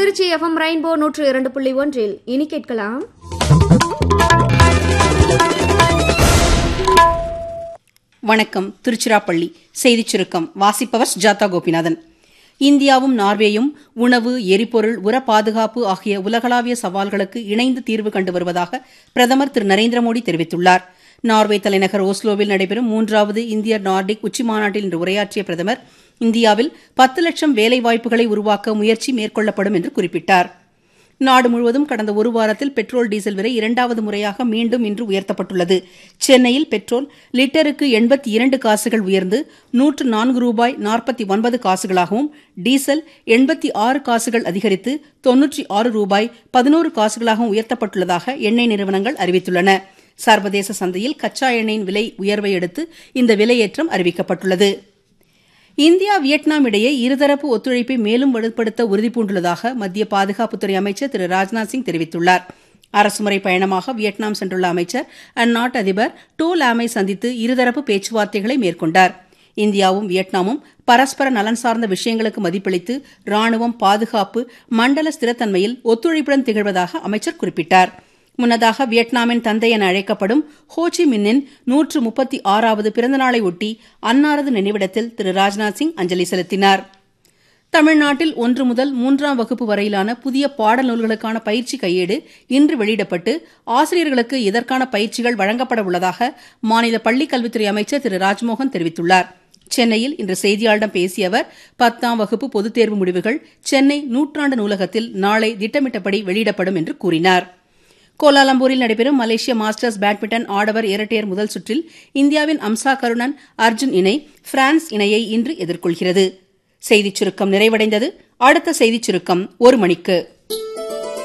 Trichy FM rainbow நூற்று இரண்டு புள்ளி ஒன்றில் இனி கேட்கலாம் வணக்கம் திருச்சிராப்பள்ளி செய்திச் சுருக்கம் வாசிப்பவர் சுஜாதா கோபிநாதன் இந்தியாவும் நார்வேயும் உணவு எரிபொருள் உர பாதுகாப்பு ஆகிய உலகளாவிய சவால்களுக்கு இணைந்து தீர்வு கண்டு வருவதாக பிரதமர் திரு நரேந்திர மோடி தெரிவித்துள்ளார் நார்வே தலைநகர் ஓஸ்லோவில் நடைபெறும் மூன்றாவது இந்திய நார்டிக் உச்சிமாநாட்டில் இன்று உரையாற்றிய பிரதமர் இந்தியாவில் பத்து லட்சம் வேலைவாய்ப்புகளை உருவாக்க முயற்சி மேற்கொள்ளப்படும் என்று குறிப்பிட்டார் நாடு முழுவதும் கடந்த ஒரு வாரத்தில் பெட்ரோல் டீசல் விலை இரண்டாவது முறையாக மீண்டும் இன்று உயர்த்தப்பட்டுள்ளது சென்னையில் பெட்ரோல் லிட்டருக்கு எண்பத்தி இரண்டு காசுகள் உயர்ந்து நூற்று நான்கு ரூபாய் நாற்பத்தி ஒன்பது காசுகளாகவும் டீசல் எண்பத்தி ஆறு காசுகள் அதிகரித்து தொன்னூற்றி ஆறு ரூபாய் பதினோரு காசுகளாகவும் உயர்த்தப்பட்டுள்ளதாக எண்ணெய் நிறுவனங்கள் அறிவித்துள்ளன சர்வதேச சந்தையில் கச்சா எண்ணெயின் விலை உயர்வை அடுத்து இந்த விலையேற்றம் அறிவிக்கப்பட்டுள்ளது இந்தியா வியட்நாம் இடையே இருதரப்பு ஒத்துழைப்பை மேலும் வலுப்படுத்த உறுதிபூண்டுள்ளதாக மத்திய பாதுகாப்புத்துறை அமைச்சர் திரு ராஜ்நாத் சிங் தெரிவித்துள்ளார் அரசுமுறை பயணமாக வியட்நாம் சென்றுள்ள அமைச்சர் அந்நாட்டு அதிபர் டோ லாமை சந்தித்து இருதரப்பு பேச்சுவார்த்தைகளை மேற்கொண்டார் இந்தியாவும் வியட்நாமும் பரஸ்பர நலன் சார்ந்த விஷயங்களுக்கு மதிப்பளித்து ராணுவம் பாதுகாப்பு மண்டல ஸ்திரத்தன்மையில் ஒத்துழைப்புடன் திகழ்வதாக அமைச்சர் குறிப்பிட்டார் முன்னதாக வியட்நாமின் தந்தை என அழைக்கப்படும் ஹோச்சி மின்னின் நூற்று முப்பத்தி ஆறாவது பிறந்தநாளை ஒட்டி அன்னாரது நினைவிடத்தில் திரு ராஜ்நாத் சிங் அஞ்சலி செலுத்தினார் தமிழ்நாட்டில் ஒன்று முதல் மூன்றாம் வகுப்பு வரையிலான புதிய பாடல் நூல்களுக்கான பயிற்சி கையேடு இன்று வெளியிடப்பட்டு ஆசிரியர்களுக்கு இதற்கான பயிற்சிகள் வழங்கப்பட உள்ளதாக மாநில பள்ளிக்கல்வித்துறை அமைச்சர் திரு ராஜ்மோகன் தெரிவித்துள்ளார் சென்னையில் இன்று செய்தியாளரிடம் பேசிய அவர் பத்தாம் வகுப்பு பொதுத் தேர்வு முடிவுகள் சென்னை நூற்றாண்டு நூலகத்தில் நாளை திட்டமிட்டபடி வெளியிடப்படும் என்று கூறினாா் கோலாலம்பூரில் நடைபெறும் மலேசிய மாஸ்டர்ஸ் பேட்மிண்டன் ஆடவர் இரட்டையர் முதல் சுற்றில் இந்தியாவின் அம்சா கருணன் அர்ஜுன் இணை பிரான்ஸ் இணையை இன்று எதிர்கொள்கிறது செய்திச் சுருக்கம் நிறைவடைந்தது அடுத்த செய்திச் சுருக்கம் ஒரு மணிக்கு